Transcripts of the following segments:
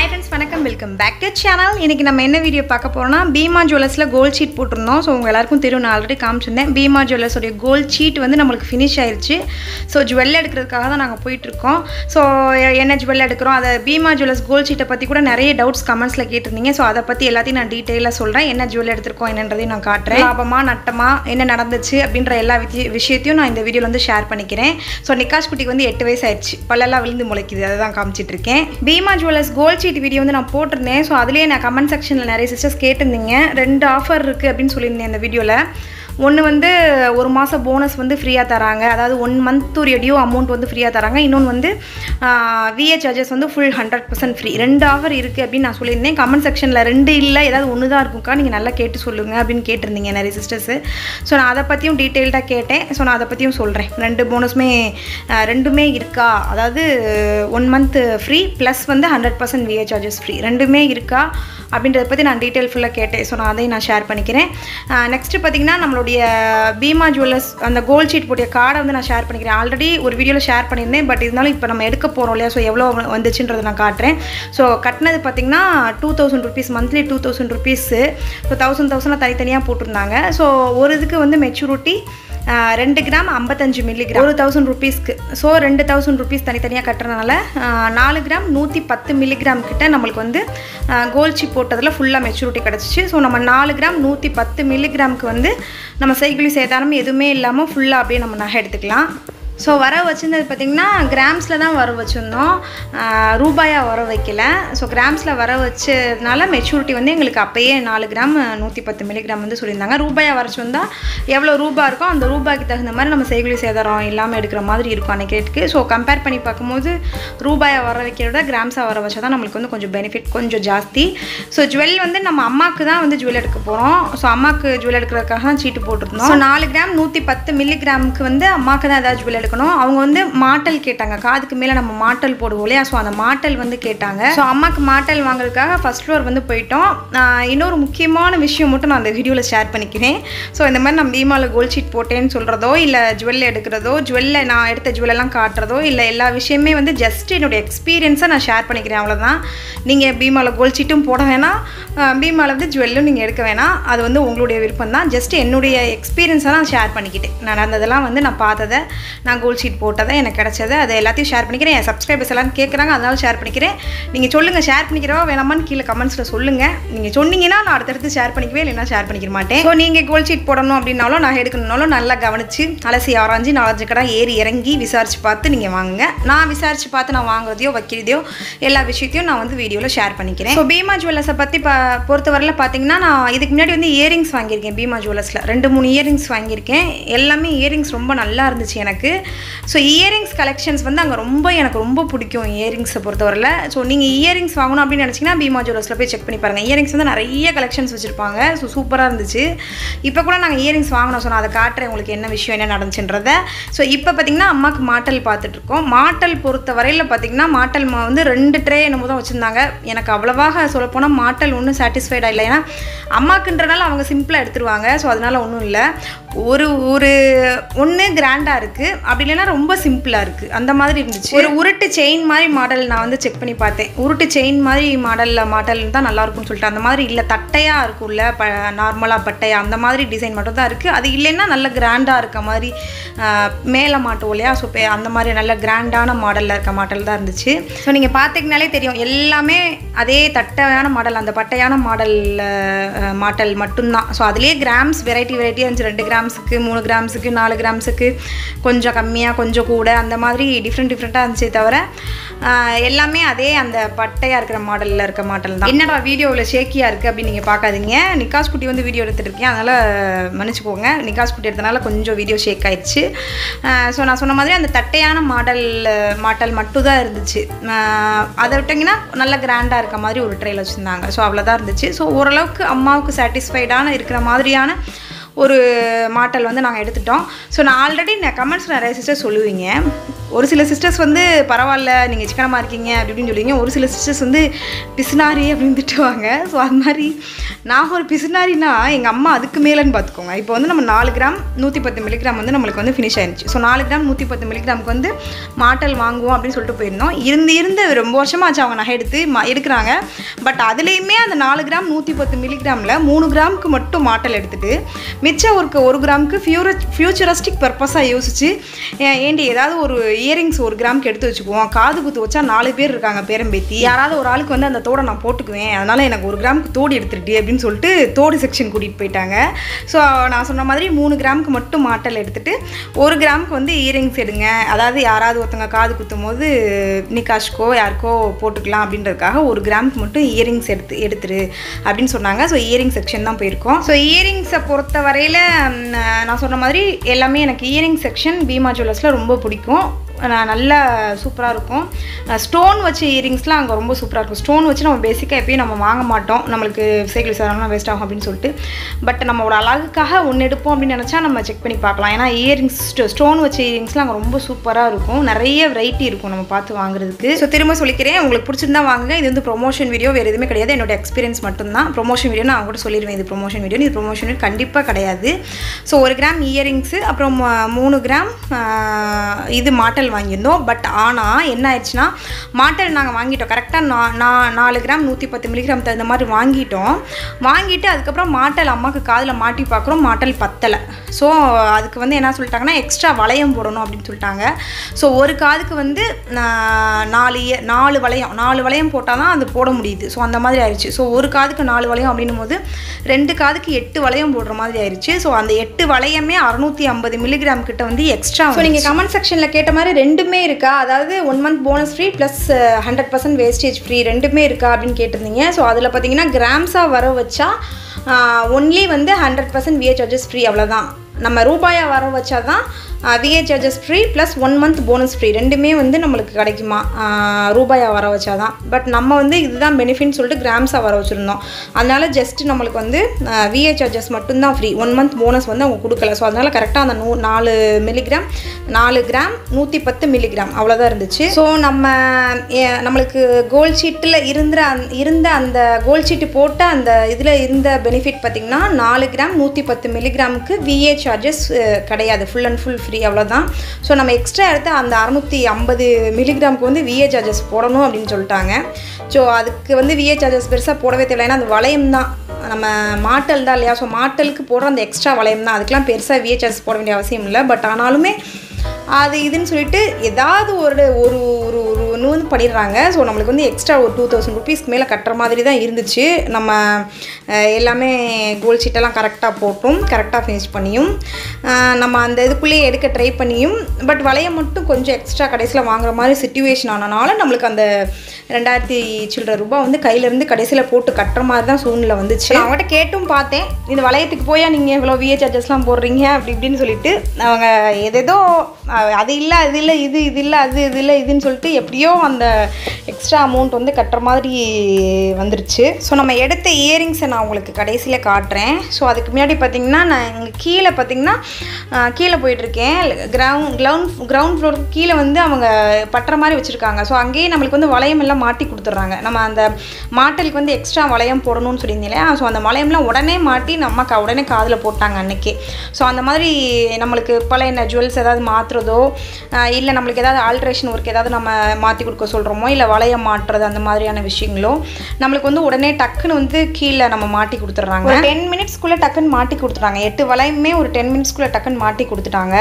hi friends வணக்கம் welcome back to channel இன்றைக்கி நம்ம என்ன வீடியோ பார்க்க போகிறோம்னா பீமா ஜுவல்லர்ஸில் கோல்ட் ஷீட் போட்டிருந்தோம் ஸோ உங்கள் எல்லாருக்கும் தெரியும் நான் ஆல்ரெடி காமிச்சிருந்தேன் பீமா ஜுவல்லர்ஸோடைய கோல்ட் ஷீட் வந்து நம்மளுக்கு ஃபினிஷ் ஆயிருச்சு ஸோ ஜுவல் எடுக்கிறதுக்காக தான் நாங்கள் போயிட்டுருக்கோம் ஸோ என்ன ஜுவல் எடுக்கிறோம் அதை பீமா ஜுவல்லர்ஸ் கோல்ட் ஷீட்டை பற்றி கூட நிறைய டவுட்ஸ் கமெண்ட்ஸில் கேட்டிருந்தீங்க ஸோ அதை பற்றி எல்லாத்தையும் நான் டீட்டெயிலாக சொல்கிறேன் என்ன ஜுவல் எடுத்திருக்கோம் என்னன்றதையும் நான் காட்டுறேன் லாபமா நட்டமா என்ன நடந்துச்சு அப்படின்ற எல்லா விஷய- விஷயத்தையும் நான் இந்த வீடியோவில் வந்து ஷேர் பண்ணிக்கிறேன் ஸோ நிக்காஷ் குட்டிக்கு வந்து எட்டு வயசு ஆயிடுச்சு பல்லெல்லாம் விழுந்து முளைக்குது அதை தான் காமிச்சிட்டு இருக்கேன் Bhima jewellers gold sheet video வந்து நான் போட்டிருந்தேன் ஸோ அதுலேயே நான் கமெண்ட் செக்ஷனில் நிறைய சிஸ்டர்ஸ் கேட்டிருந்தீங்க ரெண்டு ஆஃபர் இருக்குது அப்படின்னு சொல்லியிருந்தேன் இந்த வீடியோவில் ஒன்று வந்து ஒரு மாதம் போனஸ் வந்து ஃப்ரீயாக தராங்க அதாவது ஒன் மந்த் ஒரு டியூ அமௌண்ட் வந்து ஃப்ரீயாக தராங்க இன்னொன்று வந்து விஏ சார்ஜஸ் வந்து ஃபுல் ஹண்ட்ரட் பர்சன்ட் ஃப்ரீ ரெண்டு ஆஃபர் இருக்குது அப்படின்னு நான் சொல்லியிருந்தேன் கமெண்ட் செக்ஷனில் ரெண்டு இல்லை ஏதாவது ஒன்று தான் இருக்கும்க்கா நீங்கள் நல்லா கேட்டு சொல்லுங்கள் அப்படின்னு கேட்டிருந்தீங்க நிறைய சிஸ்டர்ஸு ஸோ நான் அதை பற்றியும் டீட்டெயில்டாக கேட்டேன் ஸோ நான் அதை பற்றியும் சொல்கிறேன் ரெண்டு போனஸுமே ரெண்டுமே இருக்கா அதாவது ஒன் மந்த் ஃப்ரீ ப்ளஸ் வந்து hundred percent VA charges free ரெண்டுமே இருக்கா அப்படின்றத பற்றி நான் டீட்டெயில் ஃபுல்லாக கேட்டேன் ஸோ நான் அதையும் நான் ஷேர் பண்ணிக்கிறேன் நெக்ஸ்ட்டு பார்த்தீங்கன்னா நம்மளுடைய பீமா ஜுவல்லர்ஸ் அந்த கோல்ட் ஷீட் போட்டிய கார்டை வந்து நான் ஷேர் பண்ணிக்கிறேன் ஆல்ரெடி ஒரு வீடியோவில் ஷேர் பண்ணியிருந்தேன் பட் இருந்தாலும் இப்போ நம்ம எடுக்க போகிறோம் இல்லையா ஸோ எவ்வளோ வந்துச்சுன்றதை நான் காட்டுறேன் ஸோ கட்டினது பார்த்தீங்கன்னா two thousand rupees monthly two thousand rupees so thousand தௌசண்டில் தனித்தனியாக போட்டிருந்தாங்க ஸோ ஒரு இதுக்கு வந்து மெச்சூரிட்டி ஆஹ் ரெண்டு கிராம் ஐம்பத்தஞ்சு மில்லிகிராம் ஒரு தௌசண்ட் ருபீஸ்க்கு ஸோ ரெண்டு தௌசண்ட் ருபீஸ் தனித்தனியாக கட்டுறதுனால ஆஹ் நாலு கிராம் நூற்றி பத்து மில்லிகிராம் கிட்ட நம்மளுக்கு வந்து கோல்ட் சிப் போட்டதில் ஃபுல்லாக மெச்சூரிட்டி கிடச்சிச்சு ஸோ நம்ம நாலு கிராம் நூற்றி பத்து மில்லிகிராமுக்கு வந்து நம்ம சைக்கிளி சேதாரம் எதுவுமே இல்லாமல் ஃபுல்லாக அப்படியே நம்ம நகை எடுத்துக்கலாம் ஸோ வர வச்சிருந்தது பார்த்திங்கன்னா கிராம்ஸில் தான் வர வச்சுருந்தோம் ரூபாயாக வர வைக்கல ஸோ கிராம்ஸில் வர வச்சதுனால மெச்சூரிட்டி வந்து எங்களுக்கு அப்போயே நாலு கிராம் நூற்றி பத்து மில்லிகிராம் வந்து சொல்லியிருந்தாங்க ரூபாயாக வர வந்தால் எவ்வளோ ரூபா இருக்கோ அந்த ரூபாய்க்கு தகுந்த மாதிரி நம்ம செய்குலி சேதாரம் இல்லாமல் எடுக்கிற மாதிரி இருக்கும் அன்றைக்கி ரேட்டுக்கு ஸோ கம்பேர் பண்ணி பார்க்கும்போது ரூபாயை வர வைக்கிறத கிராம்ஸாக வர வச்சா தான் நம்மளுக்கு வந்து கொஞ்சம் பெனிஃபிட் கொஞ்சம் ஜாஸ்தி ஸோ ஜுவல் வந்து நம்ம அம்மாவுக்கு தான் வந்து ஜுவல் எடுக்க போகிறோம் ஸோ அம்மாவுக்கு ஜுவல் எடுக்கிறதுக்காக தான் சீட்டு போட்டிருந்தோம் ஸோ நாலு கிராம் நூற்றி பத்து மில்லிகிராமுக்கு வந்து அம்மாவுக்கு தான் ஏதாவது ஜுவல் எடுக்கணும் அவங்க வந்து மாட்டல் கேட்டாங்க காதுக்கு மேலே நம்ம மாட்டல் போடுவோம் இல்லையா ஸோ அந்த மாட்டல் வந்து கேட்டாங்க ஸோ அம்மாவுக்கு மாட்டல் வாங்குறதுக்காக ஃபர்ஸ்ட் ஃப்ளோர் வந்து போயிட்டோம் ஆஹ் இன்னொரு முக்கியமான விஷயம் மட்டும் நான் அந்த வீடியோவில் ஷேர் பண்ணிக்கிறேன் ஸோ இந்த மாதிரி நான் பீமாவில் கோல்ட் ஷீட் போட்டேன்னு சொல்கிறதோ இல்லை ஜுவல் எடுக்கிறதோ ஜுவல்ல நான் எடுத்த ஜுவல்லெல்லாம் காட்டுறதோ இல்லை எல்லா விஷயமே வந்து ஜஸ்ட் என்னுடைய எக்ஸ்பீரியன்ஸை நான் ஷேர் பண்ணிக்கிறேன் அவ்வளோதான் நீங்கள் பீமாவில் கோல்ட் ஷீட்டும் போட வேணாம் பீமாவில் வந்து ஜுவல்லும் நீங்கள் எடுக்க வேணாம் அது வந்து உங்களுடைய விருப்பம் தான் ஜஸ்ட் என்னுடைய எக்ஸ்பீரியன்ஸை நான் ஷேர் பண்ணிக்கிட்டேன் நான் நடந்ததெல்லாம் வந்து நான் பார்த்ததை நான் கோல்ட் ஷீட் போட்டதை எனக்கு கிடச்சதை அதை எல்லாத்தையும் ஷேர் பண்ணிக்கிறேன் என் சப்ஸ்கிரைபர்ஸ் எல்லாரும் கேட்குறாங்க அதனால ஷேர் பண்ணிக்கிறேன் நீங்கள் சொல்லுங்கள் ஷேர் பண்ணிக்கிறவா வேணாமான்னு கீழே கமெண்ட்ஸில் சொல்லுங்கள் நீங்கள் சொன்னீங்கன்னா நான் அடுத்தடுத்து ஷேர் பண்ணிக்கவே இல்லைன்னா ஷேர் பண்ணிக்க மாட்டேன் ஸோ நீங்கள் கோல்ட் ஷீட் போடணும் அப்படின்னாலும் நான் எடுக்கணும்னாலும் நல்லா கவனித்து அலசி ஆராய்ஞ்சு நாலஞ்சு கடை ஏறி இறங்கி விசாரிச்சு பார்த்து நீங்கள் வாங்குங்க நான் விசாரிச்சு பார்த்து நான் வாங்குறதையோ வைக்கிறதையோ எல்லா விஷயத்தையும் நான் வந்து வீடியோவில் ஷேர் பண்ணிக்கிறேன் ஸோ பீமா ஜுவல்லர்ஸை பற்றி பா பொறுத்தவரையில் பார்த்தீங்கன்னா நான் இதுக்கு முன்னாடி வந்து இயரிங்ஸ் வாங்கியிருக்கேன் பீமா ஜுவல்லர்ஸில் ரெண்டு மூணு இயரிங்ஸ் வாங்கியிருக்கேன் எல்லாமே இயரிங்ஸ் ரொம்ப நல்லா இருந்துச்சு எனக்கு ஸோ இயரிங்ஸ் கலெக்ஷன்ஸ் வந்து அங்கே ரொம்ப எனக்கு ரொம்ப பிடிக்கும் இயரிங்ஸை பொறுத்தவரையில் ஸோ நீங்கள் இயரிங்ஸ் வாங்கணும் அப்படின்னு நினச்சிங்கன்னா பீமா ஜுவல்லர்ஸில் போய் செக் பண்ணி பாருங்கள் இயரிங்ஸ் வந்து நிறைய கலெக்ஷன்ஸ் வச்சுருப்பாங்க ஸோ சூப்பராக இருந்துச்சு இப்போ கூட நாங்கள் இயரிங்ஸ் வாங்கினோம் ஸோ நான் அதை காட்டுறேன் உங்களுக்கு என்ன விஷயம் என்ன நடந்துச்சுன்றத ஸோ இப்போ பார்த்தீங்கன்னா அம்மாவுக்கு மாட்டல் பார்த்துட்ருக்கோம் மாட்டல் பொறுத்த வரையில் பார்த்தீங்கன்னா மாட்டல் மா வந்து ரெண்டு ட்ரே என்னமோ தான் வச்சுருந்தாங்க எனக்கு அவ்வளவாக சொல்லப்போனால் மாட்டல் ஒன்றும் சாட்டிஸ்ஃபைடாக இல்லை ஏன்னா அம்மாக்குன்றனால அவங்க சிம்பிளாக எடுத்துருவாங்க ஸோ அதனால் ஒன்றும் இல்லை ஒரு ஒரு ஒன்று கிராண்டாக இருக்குது அப்படி இல்லைன்னா ரொம்ப சிம்பிளாக இருக்குது அந்த மாதிரி இருந்துச்சு ஒரு உருட்டு செயின் மாதிரி மாடல் நான் வந்து செக் பண்ணி பார்த்தேன் உருட்டு செயின் மாதிரி மாடலில் மாடல் தான் நல்லா இருக்கும்னு சொல்லிட்டு அந்த மாதிரி இல்லை தட்டையாக இருக்கும்ல ப நார்மலாக பட்டையா அந்த மாதிரி டிசைன் மட்டும் தான் இருக்குது அது இல்லைன்னா நல்ல கிராண்டாக இருக்க மாதிரி ஆஹ், மேலே மாட்டுவோம் இல்லையா ஸோ அந்த மாதிரி நல்ல கிராண்டான மாடலில் இருக்க மாடல் தான் இருந்துச்சு ஸோ நீங்கள் பார்த்தீங்கனாலே தெரியும் எல்லாமே அதே தட்டையான மாடல் அந்த பட்டையான மாடல் மாடல் மட்டும்தான் ஸோ அதுலேயே கிராம்ஸ் வெரைட்டி வெரைட்டியாக இருந்துச்சு ரெண்டு கிராம்ஸுக்கு மூணு கிராம்ஸுக்கு நாலு கிராம்ஸுக்கு கொஞ்சம் கம்மியாக கொஞ்சம் கூட அந்த மாதிரி டிஃப்ரெண்ட் டிஃப்ரெண்ட்டாக இருந்துச்சே தவிர ஆஹ், எல்லாமே அதே அந்த பட்டையாக இருக்கிற மாடலில் இருக்க மாடல் தான் என்னடா வீடியோவில் ஷேக்கியாக இருக்குது அப்படின்னு நீங்கள் பார்க்காதீங்க நிக்காஸ் குட்டி வந்து வீடியோ எடுத்துகிட்டு இருக்கேன் அதனால் மன்னிச்சுக்கோங்க நிக்காஸ் குட்டி எடுத்தனால கொஞ்சம் வீடியோ ஷேக் ஆயிடுச்சு ஸோ நான் சொன்ன மாதிரி அந்த தட்டையான மாடல் மாடல் மட்டும் தான் இருந்துச்சு ஆஹ், அதை விட்டிங்கன்னா நல்ல கிராண்டாக இருக்க மாதிரி ஒரு ட்ரெயில் வச்சுருந்தாங்க ஸோ அவ்வளோதான் இருந்துச்சு ஸோ ஓரளவுக்கு அம்மாவுக்கு சாட்டிஸ்ஃபைடான இருக்கிற மாதிரியான ஒரு மாட்டல் வந்து நாங்கள் எடுத்துட்டோம் ஸோ நான் ஆல்ரெடி நான் கமெண்ட்ஸ் நிறைய சிஸ்டர் சொல்லுவீங்க ஒரு சில சிஸ்டர்ஸ் வந்து பரவாயில்ல நீங்கள் சிக்கனமாக இருக்கீங்க அப்படி இப்படின்னு சொல்லுவீங்க ஒரு சில சிஸ்டர்ஸ் வந்து பிசுனாரி அப்படின்னு திட்டுவாங்க ஸோ அது மாதிரி நான் ஒரு பிசுனாரினா எங்கள் அம்மா அதுக்கு மேலேன்னு பார்த்துக்கோங்க இப்போ வந்து நம்ம நாலு கிராம் நூற்றி பத்து மில்லிகிராம் வந்து நம்மளுக்கு வந்து ஃபினிஷ் ஆயிருச்சு ஸோ நாலு கிராம் நூற்றி பத்து மில்லிகிராமுக்கு வந்து மாட்டல் வாங்குவோம் அப்படின்னு சொல்லிட்டு போயிருந்தோம் இருந்து இருந்து ரொம்ப வருஷமாச்சு அவங்க நகை எடுத்து மா எடுக்கிறாங்க பட் அதுலேயுமே அந்த நாலு கிராம் நூற்றி பத்து மில்லிகிராமில் மூணு கிராமுக்கு மட்டும் மாட்டல் எடுத்துட்டு மிச்சம் ஒரு ஒரு கிராமுக்கு ஃபியூர ஃபியூச்சரிஸ்டிக் பர்பஸாக யோசிச்சு ஏ- ஏண்டி ஏதாவது ஒரு இயரிங்ஸ் ஒரு கிராமுக்கு எடுத்து வச்சுக்குவோம் காது குத்து வச்சா நாலு பேர் இருக்காங்க பேரம்பேத்தி யாராவது ஒரு ஆளுக்கு வந்து அந்த தோடை நான் போட்டுக்குவேன் அதனால் எனக்கு ஒரு கிராமுக்கு தோடு எடுத்துட்டு அப்படின்னு சொல்லிட்டு தோடு செக்ஷன் கூட்டிகிட்டு போயிட்டாங்க ஸோ நான் சொன்ன மாதிரி மூணு கிராமுக்கு மட்டும் மாட்டல் எடுத்துட்டு ஒரு கிராமுக்கு வந்து இயரிங்ஸ் எடுங்க அதாவது யாராவது ஒருத்தங்க காது குத்தும் போது நிகாஷ்கோ யாருக்கோ போட்டுக்கலாம் அப்படின்றதுக்காக ஒரு கிராமுக்கு மட்டும் இயரிங்ஸ் எடுத்து எடுத்துரு அப்படின்னு சொன்னாங்க ஸோ இயரிங் செக்ஷன் தான் போயிருக்கோம் ஸோ இயரிங்ஸை பொறுத்த வரையில் நான் சொன்ன மாதிரி எல்லாமே எனக்கு இயரிங் செக்ஷன் பீமா ஜுவல்லர்ஸில் ரொம்ப பிடிக்கும் நான் நல்லா சூப்பராக இருக்கும் ஸ்டோன் வச்ச இயரிங்ஸ்லாம் அங்கே ரொம்ப சூப்பராக இருக்கும் ஸ்டோன் வச்சு நம்ம பேசிக்காக எப்பயும் நம்ம வாங்க மாட்டோம் நம்மளுக்கு சைக்கிள் சாரம்லாம் வேஸ்ட் ஆகும் அப்படின்னு சொல்லிட்டு பட் நம்மளோட அழகுக்காக ஒன்று எடுப்போம் அப்படின்னு நினச்சா நம்ம செக் பண்ணி பார்க்கலாம் ஏன்னா இயரிங்ஸ் ஸ்டோன் வச்ச இயரிங்ஸ்லாம் அங்கே ரொம்ப சூப்பராக இருக்கும் நிறைய வெரைட்டி இருக்கும் நம்ம பார்த்து வாங்குறதுக்கு ஸோ திரும்ப சொல்லிக்கிறேன் உங்களுக்கு பிடிச்சிருந்தா வாங்குங்க இது வந்து ப்ரொமோஷன் வீடியோ வேறு எதுவுமே கிடையாது என்னோட எக்ஸ்பீரியன்ஸ் மட்டும்தான் ப்ரொமோஷன் வீடியோ நான் கூட சொல்லிடுவேன் இது ப்ரொமோஷன் வீடியோ இது ப்ரொமோஷன் வீடியோ கண்டிப்பாக கிடையாது ஸோ ஒரு கிராம் இயரிங்ஸு அப்புறம் ம- மூணு கிராம் ஆஹ், இது மாட்டல் வாங்கியிருந்தோம் பட் ஆனால் என்ன ஆயிடுச்சுன்னா மாட்டல் நாங்கள் வாங்கிட்டோம் கரெக்டாக நா நா- நாலு கிராம் நூற்றி பத்து மில்லிகிராம் தகுந்த மாதிரி வாங்கிட்டோம் வாங்கிட்டு அதுக்கப்புறம் மாட்டல் அம்மாவுக்கு காதில் மாட்டி பார்க்குறோம் மாட்டல் பத்தலை ஸோ அதுக்கு வந்து என்ன சொல்லிட்டாங்கன்னா எக்ஸ்ட்ரா வளையம் போடணும் அப்படின்னு சொல்லிட்டாங்க ஸோ ஒரு காதுக்கு வந்து நா- நாலு இய- நாலு வளையம் நாலு வளையம் போட்டால் தான் அது போட முடியுது ஸோ அந்த மாதிரி ஆயிடுச்சு ஸோ ஒரு காதுக்கு நாலு வளையம் அப்படின்னும் போது ரெண்டு காதுக்கு எட்டு வளையம் போடுற மாதிரி ஆயிடுச்சு ஸோ அந்த எட்டு வளையமே அறுநூற்றி ஐம்பது மில்லிகிராம் கிட்ட வந்து எக்ஸ்ட்ரா ஸோ நீங்கள் கமெண்ட் செக்ஷனில் கேட்ட மாதிரி ரெண்டுமே இருக்கா அதாவது one month bonus free plus hundred percent wastage free ரெண்டுமே இருக்கா அப்படின்னு கேட்டிருந்தீங்க ஸோ அதில் பார்த்தீங்கன்னா கிராம்ஸாக வர வச்சா ஒன்லி வந்து hundred percent VA charges free அவ்வளோதான் நம்ம ரூபாயை வர வச்சா தான் VA charges free plus one month bonus free ரெண்டுமே வந்து நம்மளுக்கு கிடைக்குமா ஆஹ் ரூபாயா வர வச்சா தான் பட் நம்ம வந்து இதுதான் பெனிஃபிட்னு சொல்லிட்டு கிராம்ஸாக வர வச்சுருந்தோம் அதனால ஜஸ்ட் நம்மளுக்கு வந்து விஏ சார்ஜஸ் மட்டும்தான் ஃப்ரீ ஒன் மந்த் போனஸ் வந்து அவங்க கொடுக்கல ஸோ அதனால் கரெக்டாக அந்த நூ நாலு மில்லிகிராம் நாலு கிராம் நூற்றி பத்து மில்லிகிராம் அவ்வளோதான் இருந்துச்சு ஸோ நம்ம ஏ- நம்மளுக்கு கோல்ட் ஷீட்டில் இருந்த அந்த இருந்த அந்த கோல்ட் ஷீட்டு போட்ட அந்த இதில் இருந்த பெனிஃபிட் பார்த்திங்கன்னா நாலு கிராம் நூற்றி பத்து மில்லிகிராமுக்கு விஏ சார்ஜஸ் கிடையாது ஃபுல் அண்ட் ஃபுல் ஃப்ரீ அவ்வளோதான் ஸோ நம்ம எக்ஸ்ட்ரா எடுத்து அந்த அறுநூற்றி ஐம்பது மில்லிகிராமுக்கு வந்து விஏ சார்ஜஸ் போடணும் அப்படின்னு சொல்லிட்டாங்க ஸோ அதுக்கு வந்து விஏ சார்ஜஸ் பெருசாக போடவே தேவையில்லை ஏன்னா அது வளையம் தான் நம்ம மாட்டல் தான் இல்லையா ஸோ மாட்டலுக்கு போடுற அந்த எக்ஸ்ட்ரா வளையம் தான் அதுக்கெலாம் பெருசாக விஏ சார்ஜஸ் போட வேண்டிய அவசியம் இல்லை பட் ஆனாலுமே அது இதுன்னு சொல்லிட்டு ஏதாவது ஒரு ஒரு ஒரு ஒரு ஒன்று வந்து பண்ணிடுறாங்க ஸோ நம்மளுக்கு வந்து எக்ஸ்ட்ரா ஒரு டூ தௌசண்ட் ருபீஸ்க்கு மேலே கட்டுற மாதிரி தான் இருந்துச்சு நம்ம அஹ், எல்லாமே கோல்ட் ஷீட்டெல்லாம் கரெக்டாக போட்டும் கரெக்டாக ஃபினிஷ் பண்ணியும் அஹ், நம்ம அந்த இதுக்குள்ளேயே எடுக்க ட்ரை பண்ணியும் பட் வளையம் மட்டும் கொஞ்சம் எக்ஸ்ட்ரா கடைசியில் வாங்குற மாதிரி சுச்சுவேஷன் ஆனனால நம்மளுக்கு அந்த ரெண்டாயிரத்தி சில்லற ரூபாய் வந்து கையிலேருந்து கடைசியில் போட்டு கட்டுற மாதிரி தான் சூழ்நிலை வந்துச்சு நான் அவங்ககிட்ட கேட்டும் பார்த்தேன் இந்த வளையத்துக்கு போயா நீங்கள் இவ்வளோ விஏ சார்ஜஸ்லாம் போடுறீங்க அப்படி இப்படின்னு சொல்லிட்டு அவங்க எதேதோ அஹ், அது இல்லை அது இல்லை இது இது இல்லை அது இது இல்லை இதுன்னு சொல்லிட்டு எப்படியோ அந்த எக்ஸ்ட்ரா அமௌண்ட் வந்து கட்டுற மாதிரி வந்துருச்சு ஸோ நம்ம எடுத்த இயரிங்ஸை நான் உங்களுக்கு கடைசியில் காட்டுறேன் ஸோ அதுக்கு முன்னாடி பார்த்தீங்கன்னா நான் இங்கே கீழே பார்த்தீங்கன்னா அஹ், கீழே போயிட்டுருக்கேன் கிரவுண்ட் கிரவுண்ட் கிரவுண்ட் ஃப்ளோருக்கு கீழே வந்து அவங்க பட்டுற மாதிரி வச்சுருக்காங்க ஸோ அங்கேயே நம்மளுக்கு வந்து வளையம் எல்லாம் மாட்டி கொடுத்துட்றாங்க நம்ம அந்த மாட்டலுக்கு வந்து எக்ஸ்ட்ரா வளையம் போடணும்னு சொல்லியிருந்தேன் இல்லையா ஸோ அந்த வளையம்லாம் உடனே மாட்டி நம்ம க உடனே காதில் போட்டாங்க அன்னைக்கே ஸோ அந்த மாதிரி நம்மளுக்கு பழைய ஜுவல்ஸ் ஏதாவது மாற்றுறதோ இல்லை நம்மளுக்கு ஏதாவது ஆல்ட்ரேஷன் ஒர்க் ஏதாவது நம்ம மாற்றி கொடுக்க சொல்கிறோமோ இல்லை வளையம் மாட்டுறது அந்த மாதிரியான விஷயங்களோ நம்மளுக்கு வந்து உடனே டக்குன்னு வந்து கீழே நம்ம மாட்டி கொடுத்துட்றாங்க ஒரு டென் மினிட்ஸ்க்குள்ளே டக்குன்னு மாட்டி கொடுத்துட்டாங்க எட்டு வளையமே ஒரு டென் மினிட்ஸ்க்குள்ளே டக்குன்னு மாட்டி கொடுத்துட்டாங்க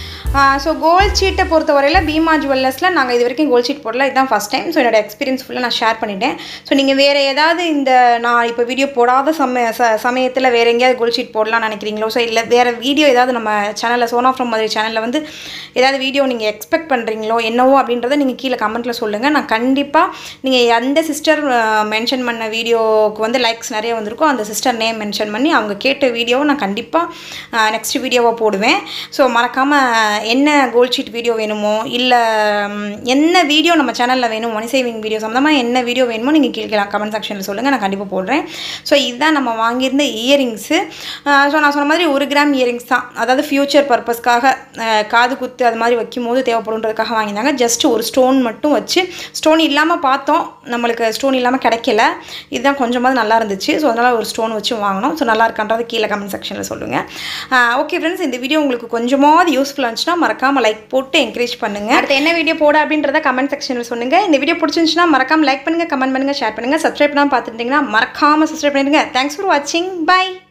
ஸோ கோல்ட் ஷீட்டை பொறுத்த வரையில் பீமா ஜுவல்லர்ஸில் நாங்கள் இது வரைக்கும் கோல்ட் ஷீட் போடல இதுதான் ஃபஸ்ட் டைம் ஸோ என்னோட எக்ஸ்பீரியன்ஸ் ஃபுல்லாக நான் ஷேர் பண்ணிட்டேன் ஸோ நீங்கள் வேறு ஏதாவது இந்த நான் இப்போ வீடியோ போடாத சமய ச சமயத்தில் வேறு எங்கேயாவது கோல்ட் ஷீட் போடலாம்னு நினைக்கிறீங்களோ ஸோ இல்லை வேறு வீடியோ ஏதாவது நம்ம சேனலில் சோனா ஃப்ரம் மாதிரி சேனலில் வந்து ஏதாவது வீடியோ நீங்கள் எக்ஸ்பெக்ட் பண்ணுறீங்களோ என்னவோ அப்படின்றத நீங்கள் கீழே கமெண்ட்டில் சொல்லுங்கள் நான் கண்டிப்பாக நீங்கள் எந்த சிஸ்டர் மென்ஷன் பண்ண வீடியோவுக்கு வந்து லைக்ஸ் நிறைய வந்திருக்கோ அந்த சிஸ்டர் நேம் மென்ஷன் பண்ணி அவங்க கேட்ட வீடியோவை நான் கண்டிப்பாக நெக்ஸ்ட் வீடியோவாக போடுவேன் ஸோ மறக்காமல் என்ன கோல்ட் ஷீட் வீடியோ வேணுமோ இல்லை என்ன வீடியோ நம்ம சேனலில் வேணும் மணி சேவிங் வீடியோ சம்மந்தமாக என்ன வீடியோ வேணுமோ நீங்கள் கேட்கலாம் கமெண்ட் செக்ஷனில் சொல்லுங்கள் நான் கண்டிப்பாக போடுறேன் ஸோ இதுதான் நம்ம வாங்கியிருந்த இயரிங்ஸு ஸோ நான் சொன்ன மாதிரி ஒரு கிராம் இயரிங்ஸ் தான் அதாவது ஃப்யூச்சர் பர்பஸ்க்காக காது குத்து அது மாதிரி வைக்கும் போது தேவைப்படுன்றதுக்காக வாங்கியிருந்தாங்க ஜஸ்ட் ஒரு ஸ்டோன் மட்டும் வச்சு ஸ்டோன் இல்லாமல் பார்த்தோம் நம்மளுக்கு ஸ்டோன் இல்லாமல் கிடைக்கல இதுதான் கொஞ்சமாவது நல்லா இருந்துச்சு ஸோ அதனால் ஒரு ஸ்டோன் வச்சு வாங்கினோம் ஸோ நல்லா இருக்கான்றது கீழே கமெண்ட் செக்ஷனில் சொல்லுங்கள் ஓகே ஃப்ரெண்ட்ஸ் இந்த வீடியோ உங்களுக்கு கொஞ்சமாவது யூஸ்ஃபுல்லாக இருந்துச்சுன்னா மறக்காமல் லைக் போட்டு என்கரேஜ் பண்ணுங்கள் அடுத்து என்ன வீடியோ போட அப்படின்றத கமெண்ட் செக்ஷனில் சொல்லுங்கள் இந்த வீடியோ பிடிச்சிருந்துச்சுன்னா மறக்காமல் லைக் பண்ணுங்கள் கமெண்ட் பண்ணுங்கள் ஷேர் பண்ணுங்கள் சப்ஸ்கிரைப் பண்ணாமல் பார்த்துட்டிங்கன்னா மறக்காமல் சப்ஸ்கிரைப் பண்ணிடுங்க தேங்க்ஸ் ஃபார் வாட்சிங் பை